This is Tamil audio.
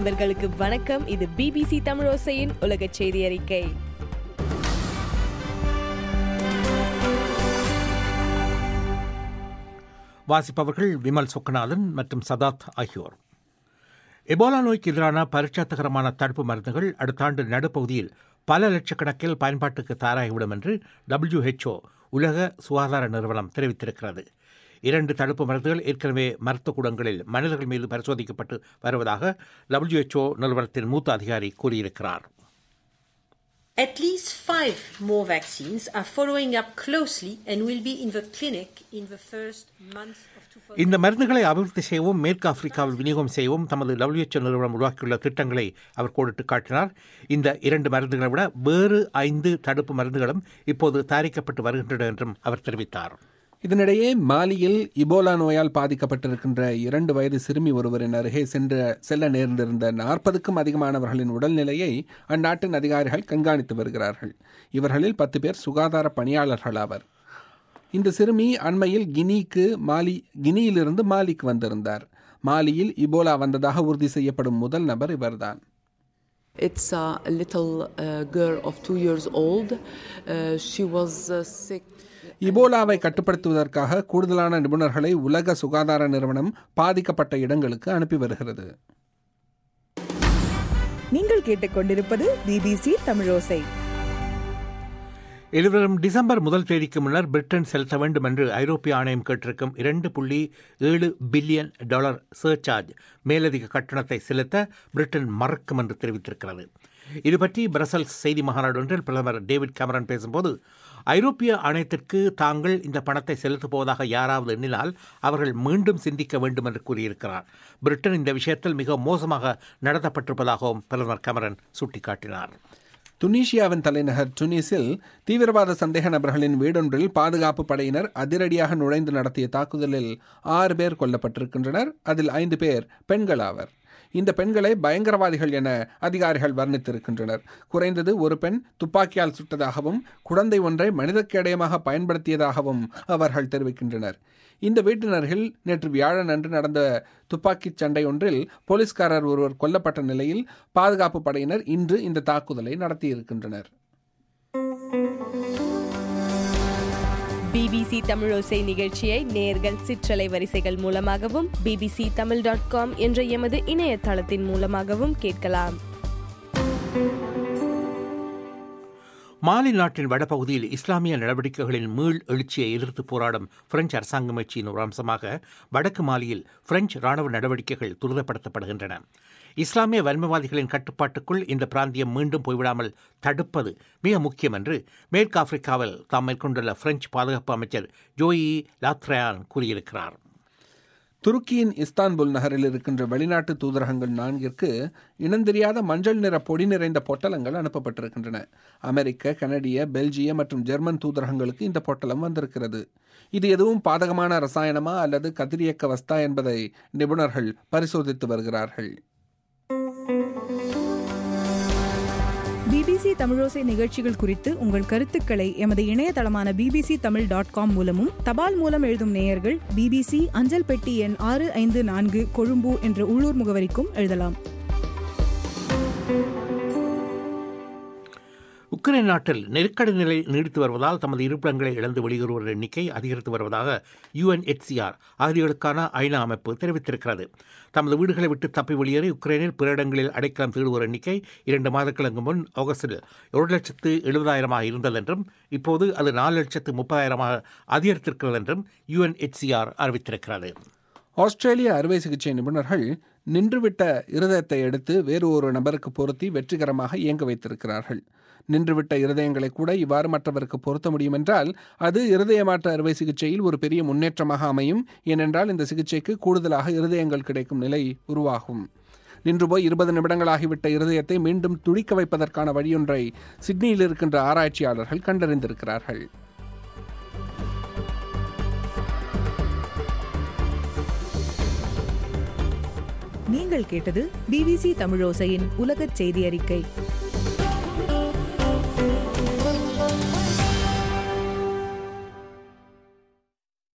நண்பர்களுக்கு வணக்கம் இது பிபிசி தமிழோசையின் உலக செய்தி அறிக்கை வாசிப்பவர்கள் விமல் சொக்கநாதன் மற்றும் சதாத் ஆகியோர் எபோலா நோய்க்கு எதிரான பரிட்சாத்தகரமான தடுப்பு மருந்துகள் அடுத்த ஆண்டு நடுப்பகுதியில் பல லட்சக்கணக்கில் பயன்பாட்டுக்கு தயாராகிவிடும் என்று WHO உலக சுகாதார நிறுவனம் தெரிவித்திருக்கிறது இரண்டு தடுப்பு மருந்துகள் ஏற்கனவே மருத்துவ கூடங்களில் மனிதர்கள் மீது பரிசோதிக்கப்பட்டு வருவதாக WHO நிறுவனத்தின் மூத்த அதிகாரி கூறியிருக்கிறார் At least five more vaccines are following up closely and will be in the clinic in the first month of 2000. இந்த மருந்துகளை அபிவிருத்தி செய்யவும் மேற்கு ஆப்பிரிக்காவில் விநியோகம் செய்யவும் தமது WHO நிறுவனம் உருவாக்கியுள்ள திட்டங்களை அவர் கோடிட்டு காட்டினார் இந்த இரண்டு மருந்துகளை விட வேறு ஐந்து தடுப்பு மருந்துகளும் இப்போது தயாரிக்கப்பட்டு வருகின்றன என்றும் அவர் தெரிவித்தார் இதனிடையே மாலியில் இபோலா நோயால் பாதிக்கப்பட்டிருக்கின்ற இரண்டு வயது சிறுமி ஒருவரின் அருகே சென்ற செல்ல நேர்ந்திருந்த நாற்பதுக்கும் அதிகமானவர்களின் உடல்நிலையை அந்நாட்டின் அதிகாரிகள் கண்காணித்து வருகிறார்கள் இவர்களில் பத்து பேர் சுகாதார பணியாளர்கள் ஆவர் இந்த சிறுமி அண்மையில் கினிக்கு மாலி கினியிலிருந்து மாலிக்கு வந்திருந்தார் மாலியில் இபோலா வந்ததாக உறுதி செய்யப்படும் முதல் நபர் இவர்தான் It's a little uh, girl of two years old. Uh, she was uh, sick. இபோலாவை கட்டுப்படுத்துவதற்காக கூடுதலான நிபுணர்களை உலக சுகாதார நிறுவனம் பாதிக்கப்பட்ட இடங்களுக்கு அனுப்பி வருகிறது நீங்கள் கேட்டுக்கொண்டிருப்பது பிபிசி தமிழோசை எதிர்வரும் டிசம்பர் முதல் தேதிக்கு முன்னர் பிரிட்டன் செலுத்த வேண்டும் என்று ஐரோப்பிய ஆணையம் கேட்டிருக்கும் இரண்டு புள்ளி ஏழு பில்லியன் டாலர் சர்சார்ஜ் மேலதிக கட்டணத்தை செலுத்த பிரிட்டன் மறுக்கும் என்று தெரிவித்திருக்கிறது இது பற்றி பிரசல்ஸ் செய்தி மாநாடு ஒன்றில் பிரதமர் டேவிட் கேமரன் பேசும்போது ஐரோப்பிய ஆணையத்திற்கு தாங்கள் இந்த பணத்தை செலுத்தப் போவதாக யாராவது எண்ணினால் அவர்கள் மீண்டும் சிந்திக்க வேண்டும் என்று கூறியிருக்கிறார் பிரிட்டன் இந்த விஷயத்தில் மிக மோசமாக நடத்தப்பட்டிருப்பதாகவும் பிரதமர் கேமரன் சுட்டிக்காட்டினார் துனிஷியாவின் தலைநகர் டுனிஸில் தீவிரவாத சந்தேக நபர்களின் வீடொன்றில் பாதுகாப்பு படையினர் அதிரடியாக நுழைந்து நடத்திய தாக்குதலில் ஆறு பேர் கொல்லப்பட்டிருக்கின்றனர் அதில் ஐந்து பேர் பெண்கள் ஆவர் இந்த பெண்களை பயங்கரவாதிகள் என அதிகாரிகள் வர்ணித்திருக்கின்றனர் குறைந்தது ஒரு பெண் துப்பாக்கியால் சுட்டதாகவும் குழந்தை ஒன்றை மனிதக்கேடயமாக பயன்படுத்தியதாகவும் அவர்கள் தெரிவிக்கின்றனர் இந்த வீட்டினர்கள் நேற்று வியாழன் அன்று நடந்த துப்பாக்கிச் சண்டை ஒன்றில் போலீஸ்காரர் ஒருவர் கொல்லப்பட்ட நிலையில் பாதுகாப்பு படையினர் இன்று இந்த தாக்குதலை நடத்தியிருக்கின்றனர் பிபிசி தமிழோசை நிகழ்ச்சியை நேர்கள் சிற்றலை வரிசைகள் மூலமாகவும் பிபிசி தமிழ் டாட் காம் என்ற எமது இணையதளத்தின் மூலமாகவும் கேட்கலாம் மாலி நாட்டின் வடபகுதியில் இஸ்லாமிய நடவடிக்கைகளின் மீள் எழுச்சியை எதிர்த்து போராடும் பிரெஞ்சு அரசாங்க முயற்சியின் ஒரு அம்சமாக வடக்கு மாலியில் பிரெஞ்சு ராணுவ நடவடிக்கைகள் துரிதப்படுத்தப்படுகின்றன இஸ்லாமிய வன்மவாதிகளின் கட்டுப்பாட்டுக்குள் இந்த பிராந்தியம் மீண்டும் போய்விடாமல் தடுப்பது மிக முக்கியம் என்று மேற்கு ஆப்பிரிக்காவில் தாம் மேற்கொண்டுள்ள பிரெஞ்சு பாதுகாப்பு அமைச்சர் ஜோயி லாத்ரயான் கூறியிருக்கிறார் துருக்கியின் இஸ்தான்புல் நகரில் இருக்கின்ற வெளிநாட்டு தூதரகங்கள் நான்கிற்கு இனந்தெரியாத மஞ்சள் நிற பொடி நிறைந்த பொட்டலங்கள் அனுப்பப்பட்டிருக்கின்றன அமெரிக்க கனடிய பெல்ஜிய மற்றும் ஜெர்மன் தூதரகங்களுக்கு இந்த பொட்டலம் வந்திருக்கிறது இது எதுவும் பாதகமான ரசாயனமா அல்லது கதிரியக்க வஸ்தா என்பதை நிபுணர்கள் பரிசோதித்து வருகிறார்கள் பிபிசி தமிழோசை நிகழ்ச்சிகள் குறித்து உங்கள் கருத்துக்களை எமது இணையதளமான பிபிசி தமிழ் டாட் காம் மூலமும் தபால் மூலம் எழுதும் நேயர்கள் பிபிசி அஞ்சல் பெட்டி எண் ஆறு ஐந்து நான்கு கொழும்பு என்ற உள்ளூர் முகவரிக்கும் எழுதலாம் உக்ரைன் நாட்டில் நெருக்கடி நிலை நீடித்து வருவதால் தமது இருப்பிடங்களை இழந்து வெளியேறுவோர் எண்ணிக்கை அதிகரித்து வருவதாக யுஎன்ஹெச்சிஆர் அகதிகளுக்கான ஐநா அமைப்பு தெரிவித்திருக்கிறது தமது வீடுகளை விட்டு தப்பி வெளியேறி உக்ரைனில் பிற இடங்களில் அடைக்கலம் தேடுவோர் எண்ணிக்கை இரண்டு மாதங்களுக்கு முன் ஆகஸ்டில் ஒரு லட்சத்து எழுபதாயிரமாக இருந்தது என்றும் இப்போது அது நாலு லட்சத்து முப்பதாயிரமாக அதிகரித்திருக்கிறது என்றும் யுஎன்ஹெச்சிஆர் அறிவித்திருக்கிறது ஆஸ்திரேலிய அறுவை சிகிச்சை நிபுணர்கள் நின்றுவிட்ட இருதயத்தை எடுத்து வேறு ஒரு நபருக்கு பொருத்தி வெற்றிகரமாக இயங்க வைத்திருக்கிறார்கள் நின்றுவிட்ட இருதயங்களை கூட இவ்வாறு மற்றவருக்கு பொருத்த முடியும் என்றால் அது இருதய மாற்று அறுவை சிகிச்சையில் ஒரு பெரிய முன்னேற்றமாக அமையும் ஏனென்றால் இந்த சிகிச்சைக்கு கூடுதலாக இருதயங்கள் கிடைக்கும் நிலை உருவாகும் நின்று போய் இருபது நிமிடங்களாகிவிட்ட இருதயத்தை மீண்டும் துடிக்க வைப்பதற்கான வழியொன்றை சிட்னியில் இருக்கின்ற ஆராய்ச்சியாளர்கள் கண்டறிந்திருக்கிறார்கள் நீங்கள் கேட்டது பிபிசி தமிழோசையின் உலகச் செய்தி அறிக்கை